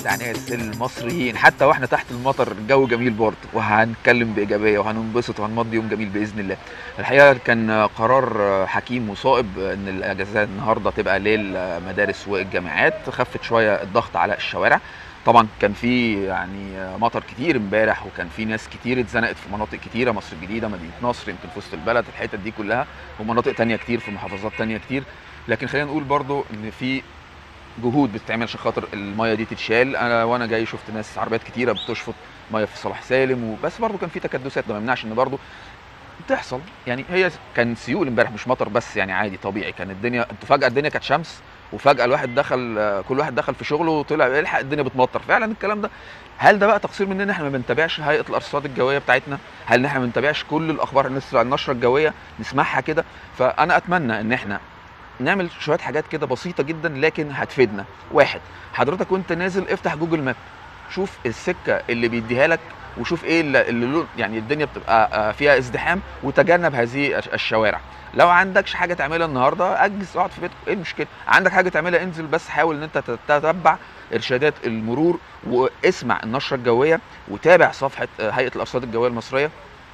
بتاع ناس المصريين حتى واحنا تحت المطر الجو جميل برضه وهنتكلم بايجابيه وهننبسط وهنمضي يوم جميل باذن الله. الحقيقه كان قرار حكيم وصائب ان الاجازات النهارده تبقى للمدارس والجامعات خفت شويه الضغط على الشوارع. طبعا كان في يعني مطر كتير امبارح وكان في ناس كتير اتزنقت في مناطق كتيره مصر الجديده مدينه نصر يمكن في وسط البلد الحتت دي كلها ومناطق تانية كتير في محافظات تانية كتير لكن خلينا نقول برضو ان في جهود بتتعمل عشان خاطر المايه دي تتشال انا وانا جاي شفت ناس عربيات كتيره بتشفط ميه في صلاح سالم وبس برضو كان في تكدسات ده ما يمنعش ان برضو بتحصل يعني هي كان سيول امبارح مش مطر بس يعني عادي طبيعي كان الدنيا انتوا فجاه الدنيا كانت شمس وفجاه الواحد دخل كل واحد دخل في شغله وطلع الحق الدنيا بتمطر فعلا الكلام ده هل ده بقى تقصير مننا احنا ما بنتابعش هيئه الارصاد الجويه بتاعتنا هل احنا ما بنتابعش كل الاخبار النشره الجويه نسمعها كده فانا اتمنى ان احنا نعمل شويه حاجات كده بسيطه جدا لكن هتفيدنا واحد حضرتك وانت نازل افتح جوجل ماب شوف السكه اللي بيديها لك وشوف ايه اللي, اللي يعني الدنيا بتبقى فيها ازدحام وتجنب هذه الشوارع لو عندكش حاجه تعملها النهارده اجز اقعد في بيتك ايه المشكله عندك حاجه تعملها انزل بس حاول ان انت تتبع ارشادات المرور واسمع النشره الجويه وتابع صفحه هيئه الارصاد الجويه المصريه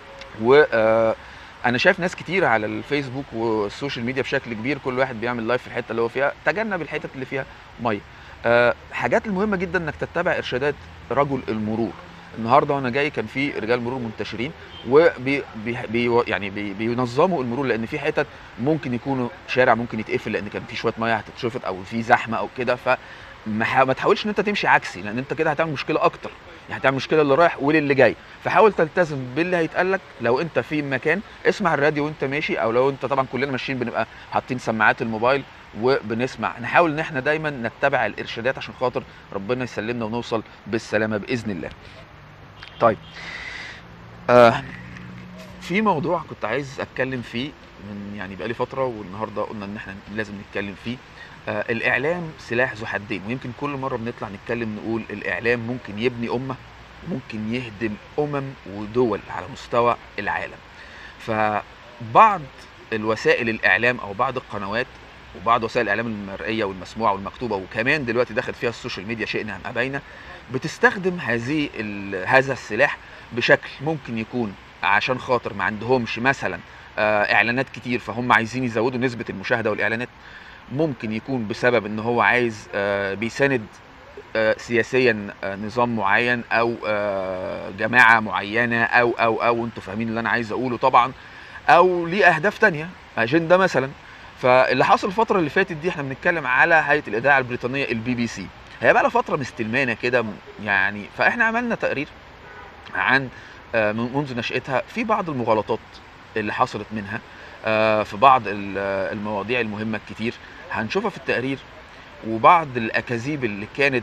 و انا شايف ناس كتير على الفيسبوك والسوشيال ميديا بشكل كبير كل واحد بيعمل لايف في الحته اللي هو فيها تجنب الحتت اللي فيها ميه أه حاجات المهمه جدا انك تتبع ارشادات رجل المرور النهارده وانا جاي كان في رجال مرور منتشرين وبي بي بي يعني بي بينظموا المرور لان في حتت ممكن يكونوا شارع ممكن يتقفل لان كان في شويه ميه هتتشفط او في زحمه او كده ف ما تحاولش ان انت تمشي عكسي لان انت كده هتعمل مشكله اكتر يعني هتعمل مشكله اللي رايح وللي جاي فحاول تلتزم باللي هيتقال لك لو انت في مكان اسمع الراديو وانت ماشي او لو انت طبعا كلنا ماشيين بنبقى حاطين سماعات الموبايل وبنسمع نحاول ان احنا دايما نتبع الارشادات عشان خاطر ربنا يسلمنا ونوصل بالسلامه باذن الله طيب آه في موضوع كنت عايز اتكلم فيه من يعني بقالي فتره والنهارده قلنا ان احنا لازم نتكلم فيه آه الاعلام سلاح ذو حدين ويمكن كل مره بنطلع نتكلم نقول الاعلام ممكن يبني امه ممكن يهدم امم ودول على مستوى العالم فبعض الوسائل الاعلام او بعض القنوات وبعض وسائل الاعلام المرئيه والمسموعه والمكتوبه وكمان دلوقتي داخل فيها السوشيال ميديا شئنا ام ابينا بتستخدم هذه هذا السلاح بشكل ممكن يكون عشان خاطر ما عندهمش مثلا اعلانات كتير فهم عايزين يزودوا نسبه المشاهده والاعلانات ممكن يكون بسبب ان هو عايز بيساند سياسيا نظام معين او جماعه معينه او او او انتوا فاهمين اللي انا عايز اقوله طبعا او ليه اهداف تانية اجنده مثلا فاللي حصل الفتره اللي فاتت دي احنا بنتكلم على هيئه الاذاعه البريطانيه البي بي سي هي بقى لها فتره مستلمانه كده يعني فاحنا عملنا تقرير عن منذ نشاتها في بعض المغالطات اللي حصلت منها في بعض المواضيع المهمه الكتير هنشوفها في التقرير وبعض الاكاذيب اللي كانت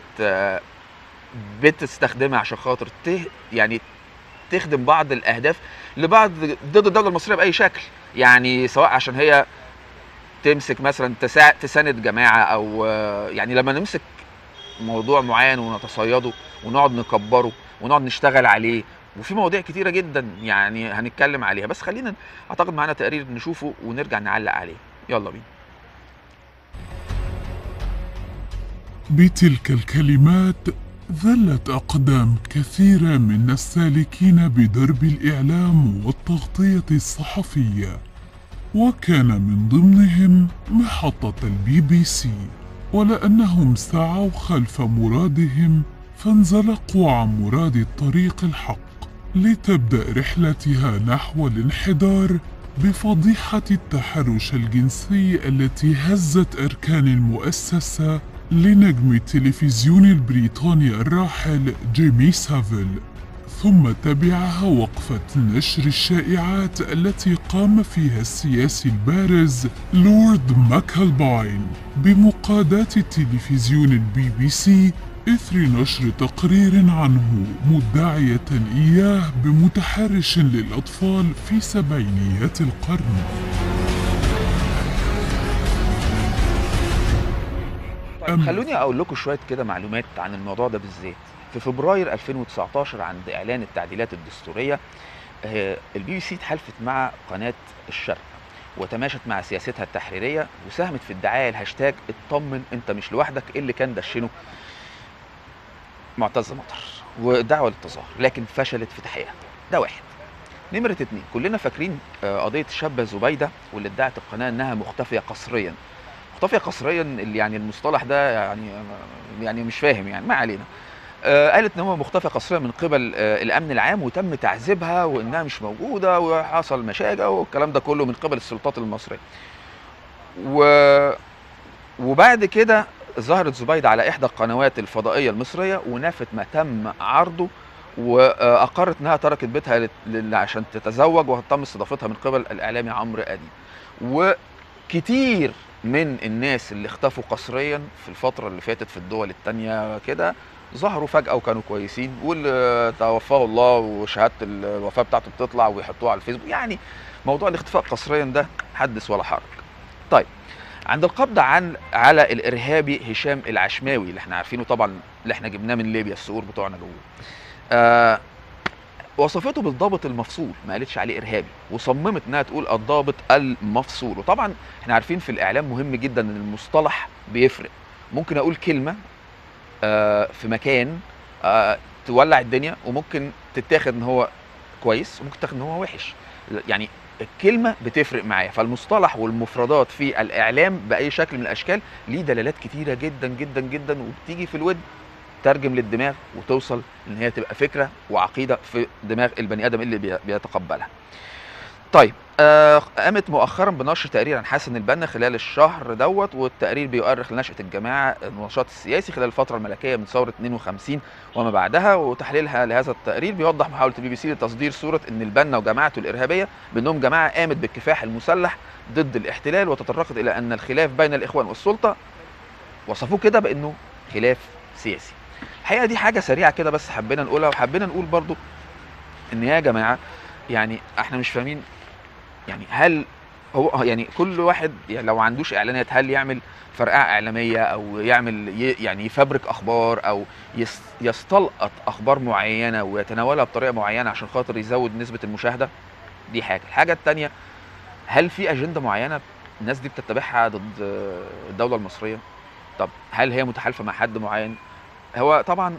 بتستخدمها عشان خاطر ته يعني تخدم بعض الاهداف لبعض ضد الدوله المصريه باي شكل يعني سواء عشان هي تمسك مثلا تساند جماعه او يعني لما نمسك موضوع معين ونتصيده ونقعد نكبره ونقعد نشتغل عليه وفي مواضيع كتيره جدا يعني هنتكلم عليها بس خلينا اعتقد معانا تقرير نشوفه ونرجع نعلق عليه يلا بينا بتلك الكلمات ذلت أقدام كثيرة من السالكين بدرب الإعلام والتغطية الصحفية وكان من ضمنهم محطة البي بي سي ولأنهم سعوا خلف مرادهم فانزلقوا عن مراد الطريق الحق لتبدأ رحلتها نحو الانحدار بفضيحة التحرش الجنسي التي هزت أركان المؤسسة لنجم التلفزيون البريطاني الراحل جيمي سافيل ثم تبعها وقفة نشر الشائعات التي قام فيها السياسي البارز لورد ماكالباين بمقاداة التلفزيون البي بي سي إثر نشر تقرير عنه مدعية إياه بمتحرش للأطفال في سبعينيات القرن طيب خلوني اقول لكم شويه كده معلومات عن الموضوع ده بالذات في فبراير 2019 عند اعلان التعديلات الدستوريه البي بي سي اتحالفت مع قناه الشرق وتماشت مع سياستها التحريريه وساهمت في الدعايه الهاشتاج اطمن انت مش لوحدك اللي كان دشنه معتز مطر والدعوه للتظاهر لكن فشلت في تحقيقها ده واحد نمرة اتنين كلنا فاكرين آه، قضية الشابة زبيدة واللي ادعت القناة انها مختفية قسريا مختفية قسريا اللي يعني المصطلح ده يعني يعني مش فاهم يعني ما علينا آه، قالت ان هو مختفى قسريا من قبل آه، الامن العام وتم تعذيبها وانها مش موجوده وحصل مشاجع والكلام ده كله من قبل السلطات المصريه و وبعد كده ظهرت زبيدة على احدى القنوات الفضائيه المصريه ونفت ما تم عرضه واقرت انها تركت بيتها لت- لل- عشان تتزوج وتم استضافتها من قبل الاعلامي عمرو ادي وكتير من الناس اللي اختفوا قسريا في الفتره اللي فاتت في الدول التانية كده ظهروا فجأة وكانوا كويسين واللي توفاه الله وشهادة الوفاة بتاعته بتطلع ويحطوها على الفيسبوك يعني موضوع الاختفاء قسريا ده حدث ولا حرج طيب عند القبض عن على الارهابي هشام العشماوي اللي احنا عارفينه طبعا اللي احنا جبناه من ليبيا الصقور بتوعنا جوه آه وصفته بالضابط المفصول ما قالتش عليه ارهابي وصممت انها تقول الضابط المفصول وطبعا احنا عارفين في الاعلام مهم جدا ان المصطلح بيفرق ممكن اقول كلمه آه في مكان آه تولع الدنيا وممكن تتاخد ان هو كويس وممكن تاخد ان هو وحش يعني الكلمه بتفرق معايا فالمصطلح والمفردات في الاعلام باي شكل من الاشكال ليه دلالات كتيره جدا جدا جدا وبتيجي في الود ترجم للدماغ وتوصل ان هي تبقى فكره وعقيده في دماغ البني ادم اللي بي- بيتقبلها. طيب آه قامت مؤخرا بنشر تقرير عن حسن البنا خلال الشهر دوت والتقرير بيؤرخ لنشأة الجماعة النشاط السياسي خلال الفترة الملكية من ثورة 52 وما بعدها وتحليلها لهذا التقرير بيوضح محاولة البي بي سي لتصدير صورة ان البنا وجماعته الإرهابية بأنهم جماعة قامت بالكفاح المسلح ضد الاحتلال وتطرقت إلى أن الخلاف بين الإخوان والسلطة وصفوه كده بأنه خلاف سياسي. الحقيقة دي حاجة سريعة كده بس حبينا نقولها وحبينا نقول برضو ان يا جماعة يعني احنا مش فاهمين يعني هل هو يعني كل واحد يعني لو عندوش اعلانات هل يعمل فرقعه اعلاميه او يعمل ي- يعني يفبرك اخبار او يس- يستلقط اخبار معينه ويتناولها بطريقه معينه عشان خاطر يزود نسبه المشاهده دي حاجه الحاجه الثانيه هل في اجنده معينه الناس دي بتتبعها ضد الدوله المصريه طب هل هي متحالفه مع حد معين هو طبعا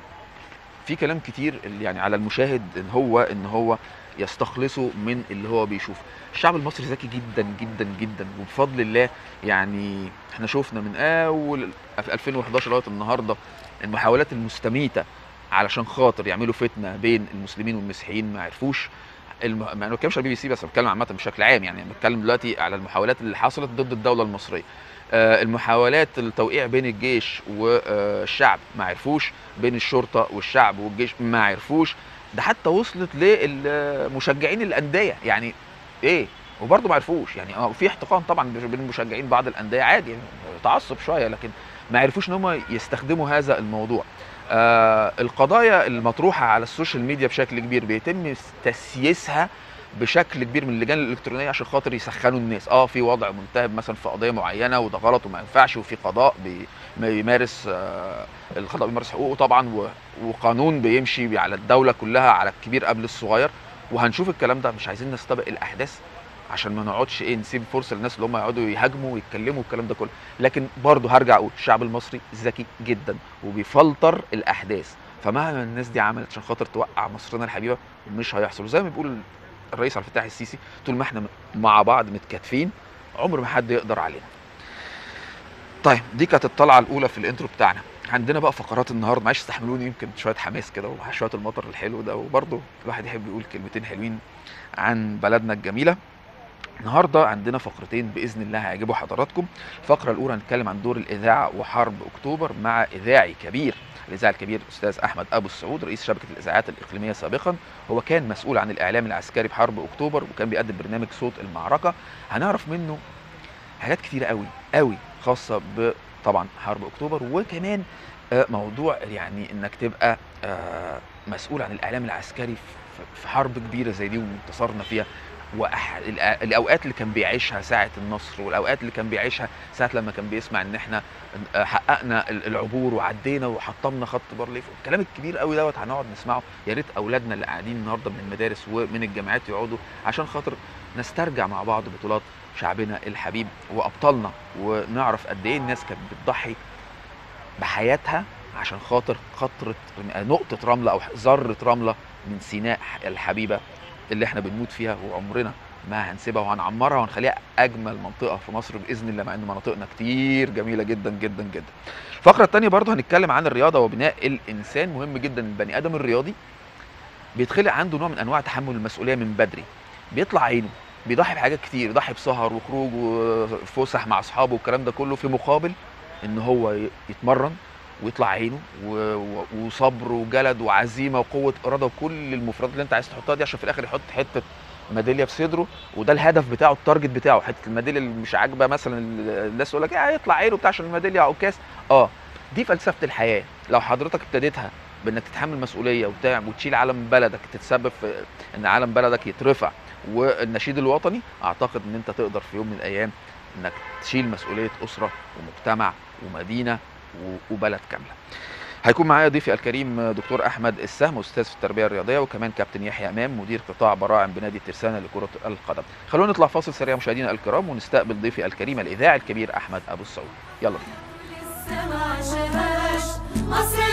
في كلام كتير اللي يعني على المشاهد ان هو ان هو يستخلصه من اللي هو بيشوفه الشعب المصري ذكي جدا جدا جدا وبفضل الله يعني احنا شفنا من اول في 2011 لغايه النهارده المحاولات المستميته علشان خاطر يعملوا فتنه بين المسلمين والمسيحيين ما عرفوش الم... ما انا بتكلمش على البي بي سي بس أنا بتكلم عامه بشكل عام يعني أنا بتكلم دلوقتي على المحاولات اللي حصلت ضد الدوله المصريه آه، المحاولات التوقيع بين الجيش والشعب ما عرفوش بين الشرطه والشعب والجيش ما عرفوش ده حتى وصلت للمشجعين الانديه يعني ايه وبرضه ما عرفوش يعني اه في احتقان طبعا بين مشجعين بعض الانديه عادي يعني تعصب شويه لكن ما عرفوش ان هم يستخدموا هذا الموضوع آه القضايا المطروحه على السوشيال ميديا بشكل كبير بيتم تسييسها بشكل كبير من اللجان الالكترونيه عشان خاطر يسخنوا الناس اه في وضع منتهب مثلا في قضيه معينه وده غلط وما ينفعش وفي قضاء بي- بيمارس آه القضاء بيمارس حقوقه طبعا و- وقانون بيمشي على الدوله كلها على الكبير قبل الصغير وهنشوف الكلام ده مش عايزين نستبق الاحداث عشان ما نقعدش ايه نسيب فرصه للناس اللي هم يقعدوا يهاجموا ويتكلموا الكلام ده كله لكن برضه هرجع اقول الشعب المصري ذكي جدا وبيفلتر الاحداث فمهما الناس دي عملت عشان خاطر توقع مصرنا الحبيبه مش هيحصل وزي ما بيقول الرئيس عبد الفتاح السيسي طول ما احنا مع بعض متكاتفين عمر ما حد يقدر علينا طيب دي كانت الطلعه الاولى في الانترو بتاعنا عندنا بقى فقرات النهارده معلش استحملوني يمكن شويه حماس كده وشويه المطر الحلو ده وبرضه الواحد يحب يقول كلمتين حلوين عن بلدنا الجميله النهارده عندنا فقرتين باذن الله هيعجبوا حضراتكم الفقره الاولى هنتكلم عن دور الاذاعه وحرب اكتوبر مع اذاعي كبير الاذاعي الكبير الاستاذ احمد ابو السعود رئيس شبكه الاذاعات الاقليميه سابقا هو كان مسؤول عن الاعلام العسكري بحرب اكتوبر وكان بيقدم برنامج صوت المعركه هنعرف منه حاجات كتيره قوي قوي خاصه ب طبعا حرب اكتوبر وكمان آه، موضوع يعني انك تبقى آه، مسؤول عن الاعلام العسكري في- في حرب كبيره زي دي وانتصرنا فيها وأح... الأ- الاوقات اللي كان بيعيشها ساعه النصر والاوقات اللي كان بيعيشها ساعه لما كان بيسمع ان احنا آه، حققنا ال- العبور وعدينا وحطمنا خط بارليف الكلام الكبير قوي دوت هنقعد نسمعه يا ريت اولادنا اللي قاعدين النهارده من المدارس ومن الجامعات يقعدوا عشان خاطر نسترجع مع بعض بطولات شعبنا الحبيب وابطالنا ونعرف قد ايه الناس كانت بتضحي بحياتها عشان خاطر قطره نقطه رمله او ذره رمله من سيناء الحبيبه اللي احنا بنموت فيها وعمرنا ما هنسيبها وهنعمرها وهنخليها اجمل منطقه في مصر باذن الله مع ان مناطقنا كتير جميله جدا جدا جدا. الفقره الثانيه برضو هنتكلم عن الرياضه وبناء الانسان مهم جدا البني ادم الرياضي بيتخلق عنده نوع من انواع تحمل المسؤوليه من بدري بيطلع عينه بيضحي بحاجات كتير يضحي بسهر وخروج وفسح مع اصحابه والكلام ده كله في مقابل ان هو ي- يتمرن ويطلع عينه و- و- وصبر وجلد وعزيمه وقوه اراده وكل المفردات اللي انت عايز تحطها دي عشان في الاخر يحط حته ميداليه في صدره وده الهدف بتاعه التارجت بتاعه حته الميداليه اللي مش عاجبه مثلا الناس يقول لك ايه هيطلع عينه بتاع عشان الميداليه او كاس اه دي فلسفه الحياه لو حضرتك ابتديتها بانك تتحمل مسؤوليه وبتاع وتشيل علم بلدك تتسبب في ان علم بلدك يترفع والنشيد الوطني اعتقد ان انت تقدر في يوم من الايام انك تشيل مسؤوليه اسره ومجتمع ومدينه و- وبلد كامله. هيكون معايا ضيفي الكريم دكتور احمد السهم استاذ في التربيه الرياضيه وكمان كابتن يحيى امام مدير قطاع براعم بنادي الترسانه لكره القدم. خلونا نطلع فاصل سريع مشاهدينا الكرام ونستقبل ضيفي الكريم الاذاعي الكبير احمد ابو السعود. يلا بينا. لسه ما عشناش مصر